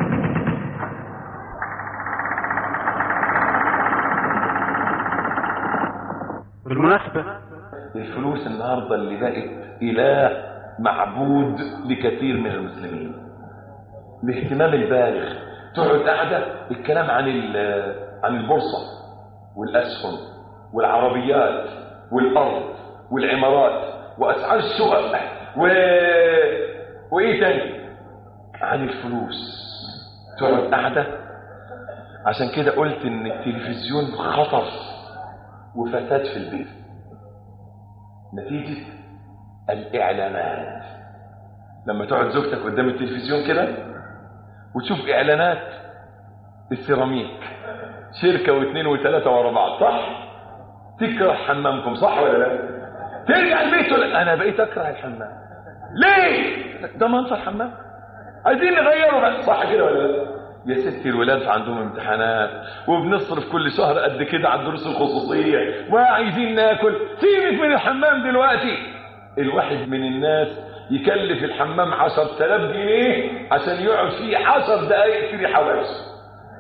بالمناسبة الفلوس النهاردة اللي بقت إله معبود لكثير من المسلمين الاهتمام البالغ تقعد قاعدة الكلام عن عن البورصة والأسهم والعربيات والأرض والعمارات وأسعار الشقق و... وإيه تاني عن الفلوس تقعد قاعدة عشان كده قلت إن التلفزيون خطر وفساد في البيت نتيجة الإعلانات لما تقعد زوجتك قدام التلفزيون كده وتشوف إعلانات السيراميك شركة واثنين وثلاثة ورا بعض صح تكره حمامكم صح ولا لا ترجع البيت تقول لك انا بقيت اكره الحمام ليه ده منظر حمام عايزين نغيره بقى صح كده ولا لا يا ستي الولاد عندهم امتحانات وبنصرف كل شهر قد كده على الدروس الخصوصية وعايزين ناكل سيبك من الحمام دلوقتي الواحد من الناس يكلف الحمام عشر تلاف جنيه عشان يقعد فيه عشر دقايق في ريحة وحشة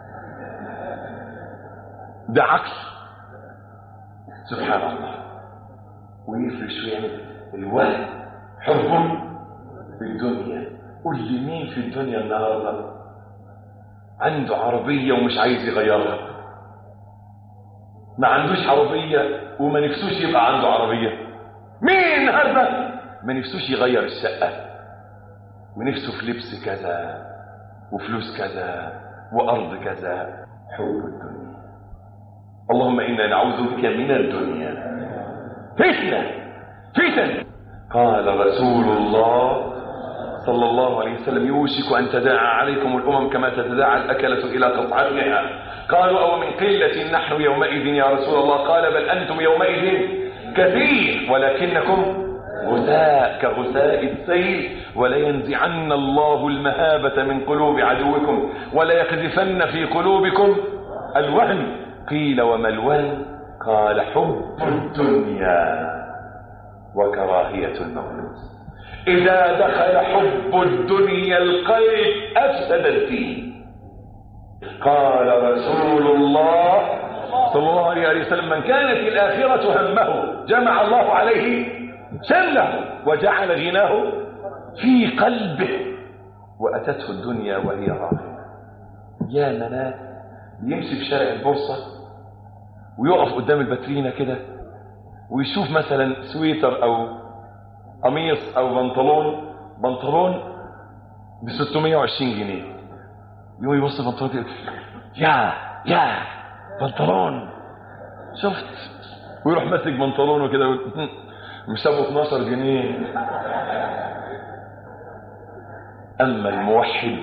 ده عقل سبحان الله ويفرش ويعمل الوهم حب في الدنيا قول لي مين في الدنيا النهارده عنده عربية ومش عايز يغيرها ما عندوش عربية وما نفسوش يبقى عنده عربية مين النهارده ما نفسوش يغير الشقة ونفسه في لبس كذا وفلوس كذا وأرض كذا حب الدنيا اللهم إنا نعوذ بك من الدنيا فتنة فتن قال رسول الله صلى الله عليه وسلم يوشك أن تداعى عليكم الأمم كما تتداعى الأكلة إلى قطعتها قالوا أو من قلة نحن يومئذ يا رسول الله قال بل أنتم يومئذ كثير ولكنكم غثاء كغثاء السيل ولينزعن الله المهابة من قلوب عدوكم وليقذفن في قلوبكم الوهن قيل وما الوهن قال حب الدنيا وكراهية الموت إذا دخل حب الدنيا القلب أفسد الدين قال رسول الله صلى الله عليه وسلم من كانت الآخرة همه جمع الله عليه شمله وجعل غناه في قلبه وأتته الدنيا وهي راغمة يا منات يمشي في شارع البورصة ويقف قدام الباترينا كده ويشوف مثلا سويتر أو قميص او بنطلون بنطلون ب 620 جنيه يقوم يبص البنطلون كده يا يا بنطلون شفت ويروح ماسك بنطلونه كده ويقول مسابه 12 جنيه اما الموحد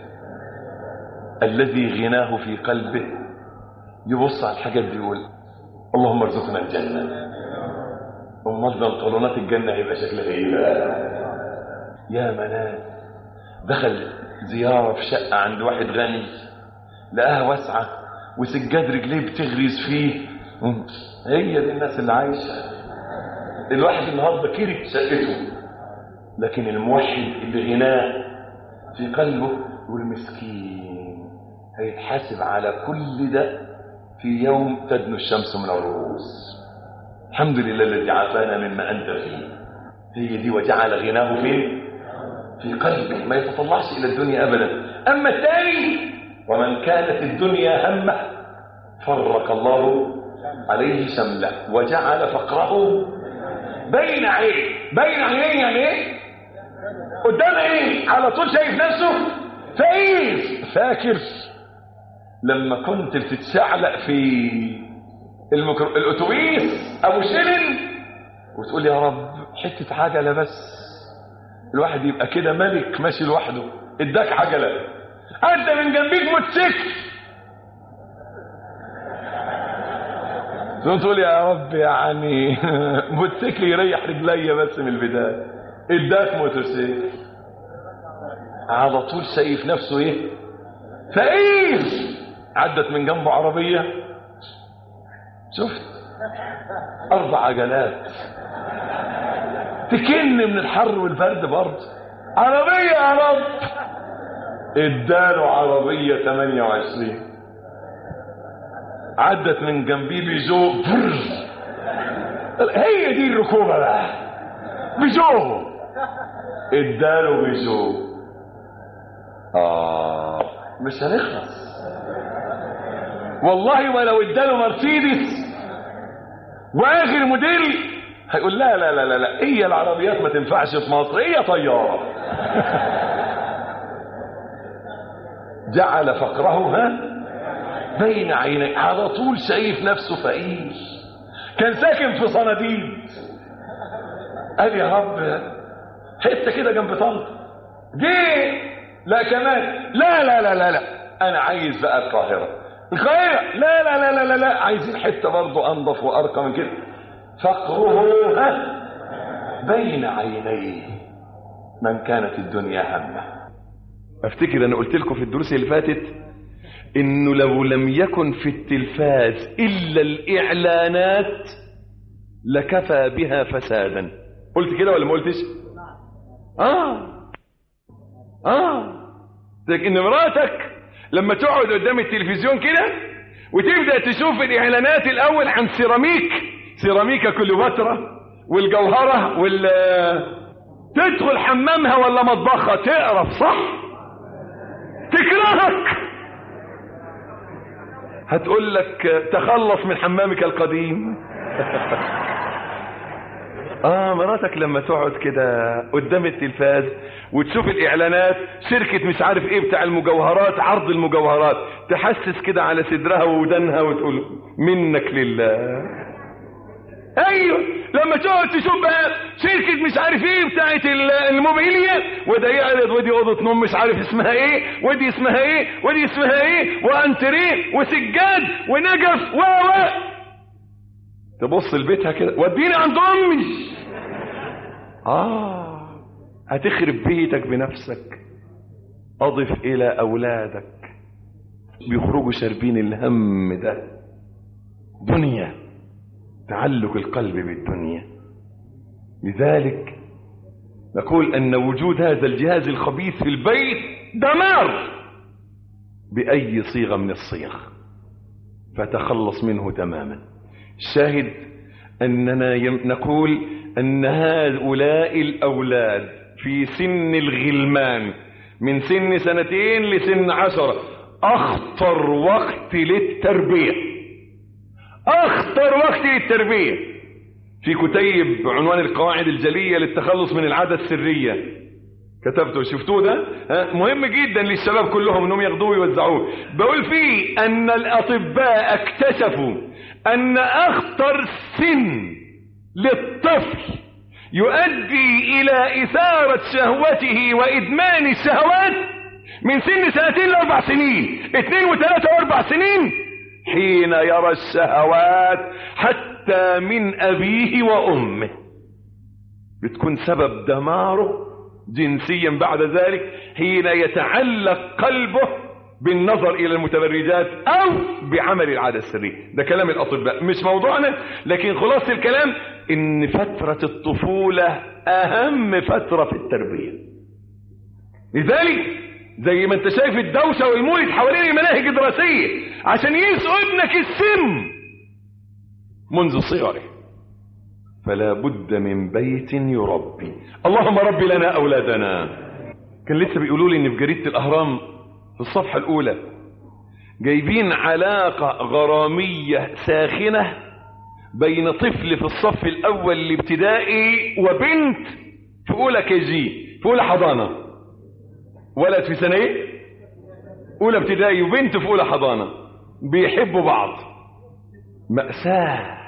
الذي غناه في قلبه يبص على الحاجات دي يقول اللهم ارزقنا الجنه امال بنطلونات الجنه هيبقى شكلها ايه بقى يا منال دخل زياره في شقه عند واحد غني لقاها واسعه وسجاد رجليه بتغرز فيه هي دي الناس اللي عايشه الواحد النهارده كره شقته لكن الموحد اللي غناه في قلبه والمسكين هيتحاسب على كل ده في يوم تدنو الشمس من الرؤوس الحمد لله الذي عافانا مما أنت فيه هي دي وجعل غناه فين في قلبه ما يتطلعش إلى الدنيا أبدا أما الثاني ومن كانت الدنيا همه فرق الله عليه شمله وجعل فقره بين عين بين عينين يعني ايه قدام عين على طول شايف نفسه فقير فاكر لما كنت بتتشعلق في المكر... الاتوبيس ابو شلل وتقول يا رب حته عجله بس الواحد يبقى كده ملك ماشي لوحده اداك عجله عدى من جنبيك موتوسيكل تقوم تقول يا رب يعني موتوسيكل يريح رجليا بس من البدايه اداك موتوسيكل على طول شايف نفسه ايه فقير عدت من جنبه عربيه شفت اربع عجلات تكن من الحر والبرد برضه عربيه يا رب اداله عربيه 28 عدت من جنبي بيجو هي دي الركوبه بقى بيجو اداله بيجو اه مش هنخلص والله ولو اداله مرسيدس واخر موديل هيقول لا لا لا لا لا هي العربيات ما تنفعش في مصر هي طياره جعل فقره ها بين عيني على طول شايف نفسه فقير كان ساكن في صناديد قال يا رب حته كده جنب طنطا جه لا كمان لا لا لا لا لا انا عايز بقى القاهره القاهرة لا لا لا لا لا, لا. عايزين حتة برضه أنظف وأرقى من كده فقره ها بين عينيه من كانت الدنيا همه افتكر انا قلت لكم في الدروس اللي فاتت انه لو لم يكن في التلفاز الا الاعلانات لكفى بها فسادا قلت كده ولا ما قلتش اه اه لكن مراتك لما تقعد قدام التلفزيون كده وتبدا تشوف الاعلانات الاول عن سيراميك سيراميكا كليوباترا والجوهره وال تدخل حمامها ولا مطبخها تقرف صح تكرهك هتقول لك تخلص من حمامك القديم اه مراتك لما تقعد كده قدام التلفاز وتشوف الاعلانات شركة مش عارف ايه بتاع المجوهرات عرض المجوهرات تحسس كده على صدرها وودانها وتقول منك لله ايوه لما تقعد تشوف بقى شركة مش عارف ايه بتاعت الموبيليا وده يعرض ودي اوضة نوم مش عارف اسمها ايه ودي اسمها ايه ودي اسمها ايه وانتريه وسجاد ونجف و و تبص لبيتها كده وديني عند امي اه هتخرب بيتك بنفسك اضف الى اولادك بيخرجوا شاربين الهم ده دنيا تعلق القلب بالدنيا لذلك نقول ان وجود هذا الجهاز الخبيث في البيت دمار باي صيغه من الصيغ فتخلص منه تماما الشاهد اننا نقول ان هؤلاء الاولاد في سن الغلمان من سن سنتين لسن عشرة اخطر وقت للتربيه اخطر وقت للتربيه في كتيب عنوان القواعد الجليه للتخلص من العاده السريه كتبته شفتوه ده ها؟ مهم جدا للشباب كلهم انهم ياخدوه ويوزعوه بقول فيه ان الاطباء اكتشفوا ان اخطر سن للطفل يؤدي الى اثارة شهوته وادمان الشهوات من سن سنتين لاربع سنين اثنين وثلاثة واربع سنين حين يرى الشهوات حتى من ابيه وامه بتكون سبب دماره جنسيا بعد ذلك حين يتعلق قلبه بالنظر الى المتبرجات او بعمل العاده السريه ده كلام الاطباء مش موضوعنا لكن خلاص الكلام ان فتره الطفوله اهم فتره في التربيه لذلك زي ما انت شايف الدوشه والمولد حوالين المناهج الدراسيه عشان يسقوا ابنك السم منذ صغره فلا بد من بيت يربي اللهم رب لنا اولادنا كان لسه بيقولوا لي ان في جريده الاهرام في الصفحه الاولى جايبين علاقه غراميه ساخنه بين طفل في الصف الاول الابتدائي وبنت في اولى كي جي في اولى حضانه ولد في سنه ايه اولى ابتدائي وبنت في اولى حضانه بيحبوا بعض ماساه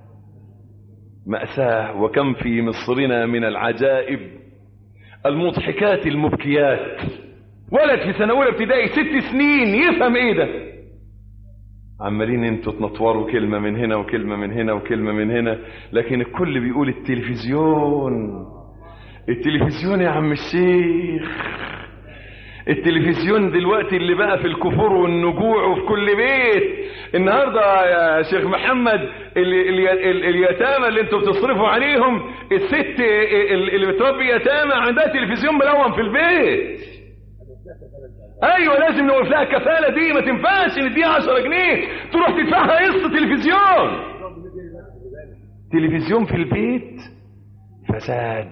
مأساة وكم في مصرنا من العجائب المضحكات المبكيات ولد في سنة أولى ابتدائي ست سنين يفهم إيه ده عمالين انتوا تنطوروا كلمة من هنا وكلمة من هنا وكلمة من هنا لكن الكل بيقول التلفزيون التلفزيون يا عم الشيخ التلفزيون دلوقتي اللي بقى في الكفور والنجوع وفي كل بيت النهارده يا شيخ محمد ال- ال- ال- اليتامى اللي انتوا بتصرفوا عليهم الست ال- اللي بتربي يتامى عندها تلفزيون ملون في البيت ايوه لازم نوقف لها الكفاله دي ما تنفعش نديها 10 جنيه تروح تدفعها قسط تلفزيون تلفزيون في البيت فساد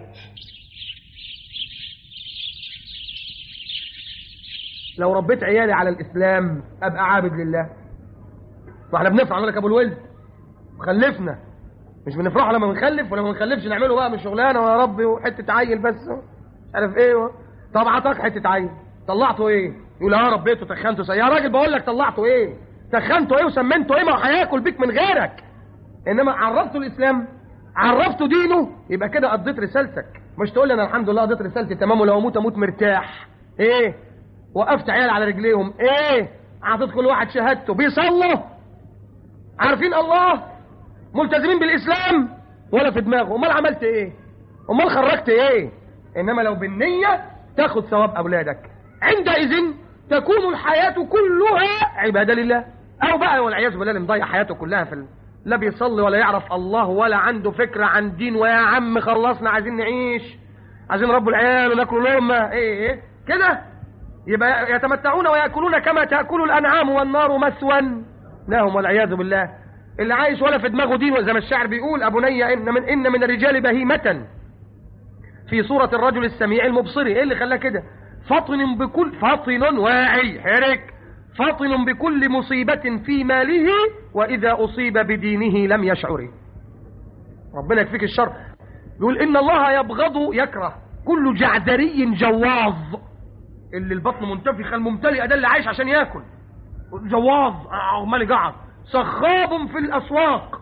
لو ربيت عيالي على الاسلام ابقى عابد لله واحنا بنفرح نقول لك ابو الولد خلفنا مش بنفرح لما بنخلف ولما ما بنخلفش نعمله بقى من شغلانه ويا ربي وحته عيل بس مش عارف ايه و... طب عطاك حته عيل طلعته ايه يقول اه ربيته تخنته سي- يا راجل بقول لك طلعته ايه تخنته ايه وسمنته ايه ما هو هياكل بيك من غيرك انما عرفته الاسلام عرفته دينه يبقى كده قضيت رسالتك مش تقول لي انا الحمد لله قضيت رسالتي تمام ولو اموت اموت مرتاح ايه وقفت عيال على رجليهم ايه اعطيت كل واحد شهادته بيصلوا عارفين الله ملتزمين بالاسلام ولا في دماغه امال عملت ايه امال خرجت ايه انما لو بالنيه تاخد ثواب اولادك عندئذ تكون الحياه كلها عباده لله او بقى والعياذ بالله اللي مضيع حياته كلها في ال... لا بيصلي ولا يعرف الله ولا عنده فكره عن دين ويا عم خلصنا عايزين نعيش عايزين رب العيال وناكل لقمه ايه ايه كده يبقى يتمتعون ويأكلون كما تأكل الأنعام والنار مسوى لهم والعياذ بالله اللي عايش ولا في دماغه دين زي ما الشاعر بيقول أبو نية إن من, إن من الرجال بهيمة في صورة الرجل السميع المبصر إيه اللي خلاه كده فطن بكل فطن واعي حرك فطن بكل مصيبة في ماله وإذا أصيب بدينه لم يشعر ربنا يكفيك الشر يقول إن الله يبغض يكره كل جعذري جواظ اللي البطن منتفخه الممتلئه ده اللي عايش عشان ياكل جواظ عمال يجعر صخاب في الاسواق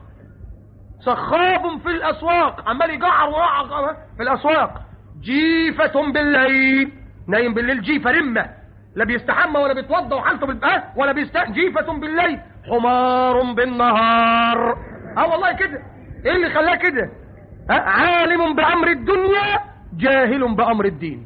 صخاب في الاسواق عمال يجعر ويقعر في الاسواق جيفة بالليل نايم بالليل جيفة رمة لا بيستحمى ولا بيتوضى وحالته بالبقى ولا بيست جيفة بالليل حمار بالنهار اه والله كده ايه اللي خلاه كده ها؟ عالم بامر الدنيا جاهل بامر الدين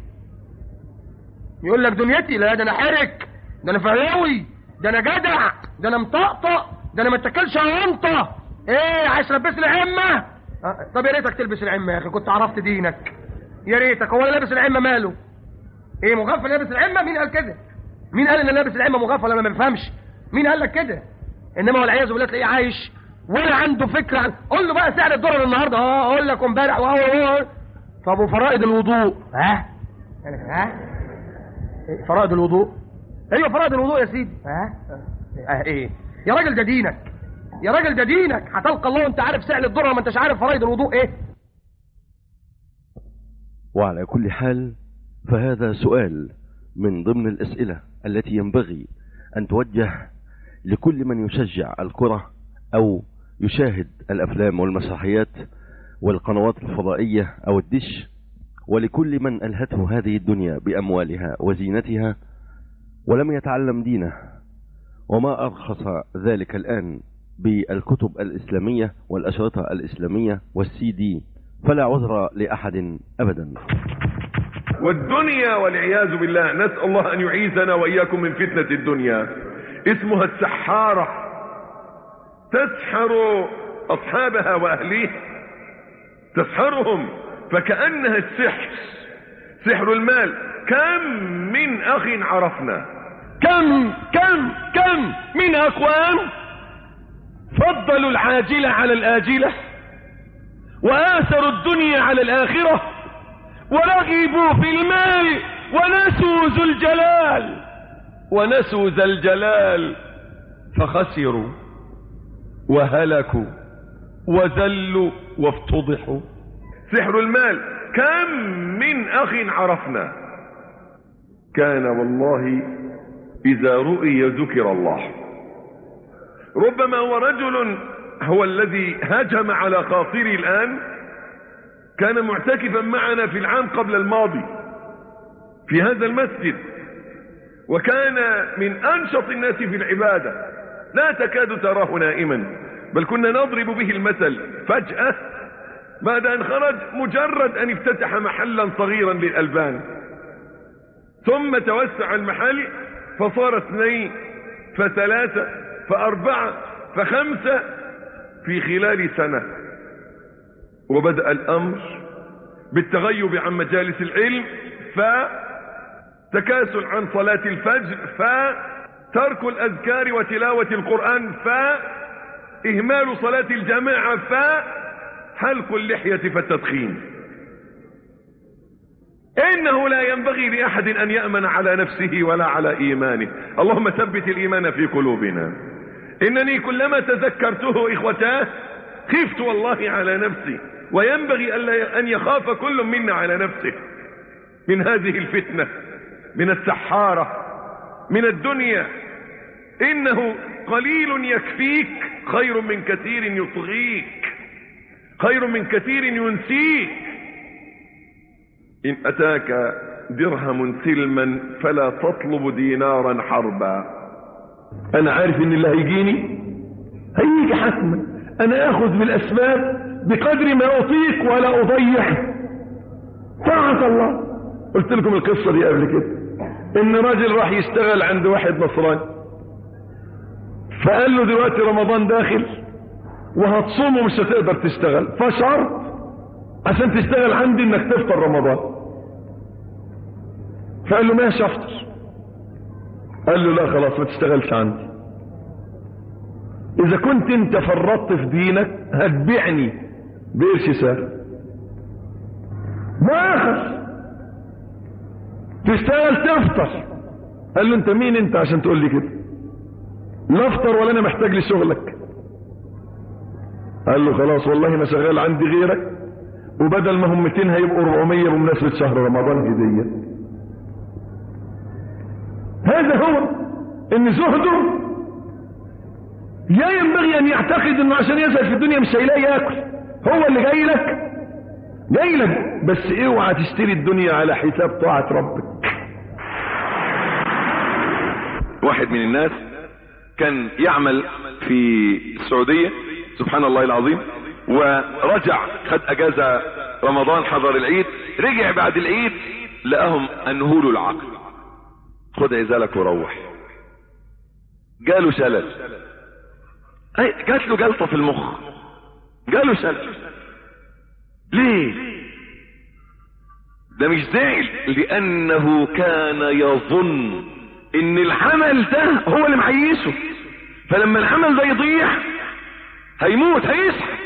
يقول لك دنيتي لا ده انا حرك ده انا فهلاوي ده انا جدع ده انا مطقطق ده انا ما اتكلش على انطه ايه عايز تلبس لي عمه أه طب يا ريتك تلبس العمه يا اخي كنت عرفت دينك يا ريتك هو اللي لابس العمه ماله ايه مغفل لابس العمه مين قال كده مين قال ان لابس العمه مغفل انا ما بفهمش مين قال لك كده انما والعياذ بالله تلاقيه عايش ولا عنده فكره عن قول له بقى سعر الدولار النهارده اه اقول لك امبارح وهو طب وفرائض الوضوء ها ها فرائض الوضوء ايوه فرائض الوضوء يا سيدي ها اه ايه يا راجل ده دينك يا راجل ده دينك هتلقى الله وانت عارف سعر الذره ما انتش عارف فرائض الوضوء ايه وعلى كل حال فهذا سؤال من ضمن الأسئلة التي ينبغي أن توجه لكل من يشجع الكرة أو يشاهد الأفلام والمسرحيات والقنوات الفضائية أو الدش ولكل من ألهته هذه الدنيا بأموالها وزينتها ولم يتعلم دينه وما أرخص ذلك الآن بالكتب الإسلامية والأشرطة الإسلامية والسي دي فلا عذر لأحد أبدا والدنيا والعياذ بالله نسأل الله أن يعيذنا وإياكم من فتنة الدنيا اسمها السحارة تسحر أصحابها وأهليها تسحرهم فكأنها السحر سحر المال كم من أخ عرفنا كم كم كم من أقوام فضلوا العاجلة على الآجلة وآثروا الدنيا على الآخرة ورغبوا في المال ونسوا ذو الجلال ونسوا ذا الجلال فخسروا وهلكوا وذلوا وافتضحوا سحر المال كم من أخ عرفنا كان والله إذا رؤي ذكر الله ربما هو رجل هو الذي هجم على خاطري الآن كان معتكفا معنا في العام قبل الماضي في هذا المسجد وكان من أنشط الناس في العبادة لا تكاد تراه نائما بل كنا نضرب به المثل فجأة بعد أن خرج مجرد أن افتتح محلا صغيرا للألبان ثم توسع المحل فصار اثنين فثلاثة فأربعة فخمسة في خلال سنة وبدأ الأمر بالتغيب عن مجالس العلم فتكاسل عن صلاة الفجر فترك الأذكار وتلاوة القرآن فإهمال صلاة الجماعة فحلق اللحية فالتدخين إنه لا ينبغي لأحد أن يأمن على نفسه ولا على إيمانه اللهم ثبت الإيمان في قلوبنا إنني كلما تذكرته إخوتاه خفت والله على نفسي وينبغي ألا أن يخاف كل منا على نفسه من هذه الفتنة من السحارة من الدنيا إنه قليل يكفيك خير من كثير يطغيك خير من كثير ينسيك إن أتاك درهم سلما فلا تطلب دينارا حربا انا عارف ان اللي هيجيني هيجي حتما انا اخذ بالاسباب بقدر ما اطيق ولا اضيع طاعة الله قلت لكم القصة دي قبل كده ان راجل راح يشتغل عند واحد نصراني فقال له دلوقتي رمضان داخل وهتصوم ومش هتقدر تشتغل فشرط عشان تشتغل عندي انك تفطر رمضان فقال له ماشي افطر قال له لا خلاص ما تشتغلش عندي اذا كنت انت فرطت في دينك هتبيعني بقرش سهل ما اخر تشتغل تفطر قال له انت مين انت عشان تقول لي كده لا افطر ولا انا محتاج لشغلك قال له خلاص والله ما شغال عندي غيرك وبدل ما هم 200 هيبقوا 400 بمناسبة شهر رمضان هدية هذا هو ان زهده لا ينبغي ان يعتقد انه عشان يسأل في الدنيا مش هيلاقي ياكل هو اللي جاي لك جاي لك بس اوعى تشتري الدنيا على حساب طاعة ربك واحد من الناس كان يعمل في السعودية سبحان الله العظيم ورجع خد اجازة رمضان حضر العيد رجع بعد العيد لقاهم انهولوا العقل خد عزالك وروح جاله شلل اي جات له جلطة في المخ جاله شلل ليه ده مش زعل لانه كان يظن ان العمل ده هو اللي معيشه فلما العمل ده يضيع هيموت هيصحى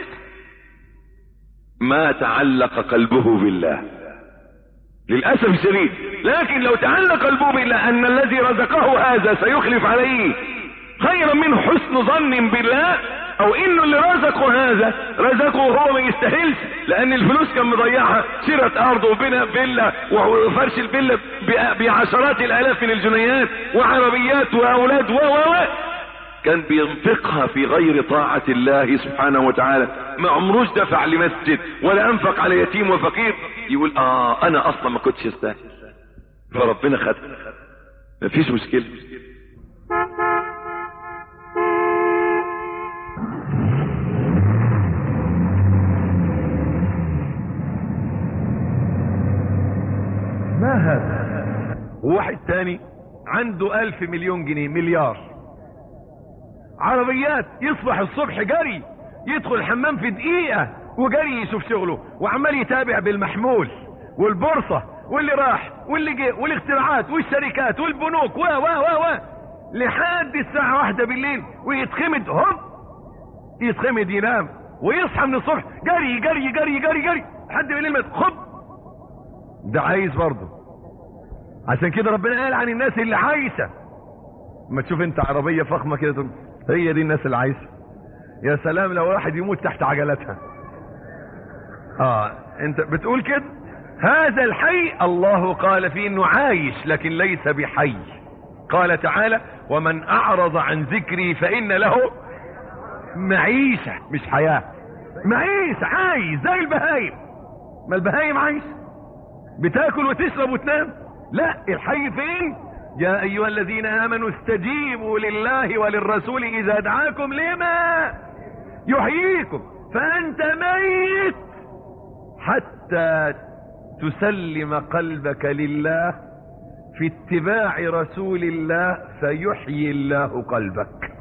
ما تعلق قلبه بالله للأسف الشديد لكن لو تعلق قلبه بالله أن الذي رزقه هذا سيخلف عليه خيرا منه حسن ظن بالله او انه اللي رزقه هذا رزقه هو ما يستاهلش لان الفلوس كان مضيعها شراء ارض وبناء فيلا وفرش الفيلا بعشرات الالاف من الجنيهات وعربيات واولاد و و كان بينفقها في غير طاعة الله سبحانه وتعالى ما عمروش دفع لمسجد ولا انفق على يتيم وفقير يقول اه انا اصلا ما كنتش استاهل فربنا خد مفيش مشكلة ما هذا وواحد تاني عنده الف مليون جنيه مليار عربيات يصبح الصبح جري يدخل الحمام في دقيقة وجري يشوف شغله وعمال يتابع بالمحمول والبورصة واللي راح واللي جه والاختراعات والشركات والبنوك و و و و لحد الساعة واحدة بالليل ويتخمد هوب يتخمد ينام ويصحى من الصبح جري جري جري جري جري لحد بالليل ما خب ده عايز برضه عشان كده ربنا قال عن الناس اللي عايشة ما تشوف انت عربية فخمة كده تقول هي دي الناس اللي عايشة يا سلام لو واحد يموت تحت عجلتها اه انت بتقول كده هذا الحي الله قال فيه انه عايش لكن ليس بحي قال تعالى ومن اعرض عن ذكري فان له معيشة مش حياة معيشة عايش زي البهايم ما البهايم عايش بتاكل وتشرب وتنام لا الحي فين يا ايها الذين امنوا استجيبوا لله وللرسول اذا دعاكم لما يحييكم فانت ميت حتى تسلم قلبك لله في اتباع رسول الله فيحيي الله قلبك